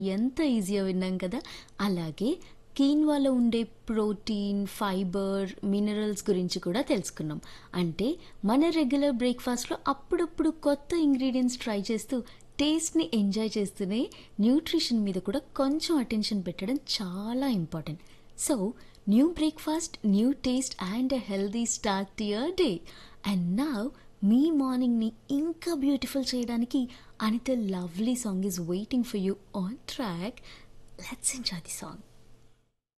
ఎంత ఈజీగా విన్నాం కదా అలాగే కీన్వాలో ఉండే ప్రోటీన్ ఫైబర్ మినరల్స్ గురించి కూడా తెలుసుకున్నాం అంటే మన రెగ్యులర్ బ్రేక్ఫాస్ట్లో అప్పుడప్పుడు కొత్త ఇంగ్రీడియంట్స్ ట్రై చేస్తూ టేస్ట్ని ఎంజాయ్ చేస్తూనే న్యూట్రిషన్ మీద కూడా కొంచెం అటెన్షన్ పెట్టడం చాలా important so new breakfast new taste and a healthy start to your day and నా మీ మార్నింగ్ని ఇంకా బ్యూటిఫుల్ చేయడానికి Anitha lovely song is waiting for you on track let's enjoy the song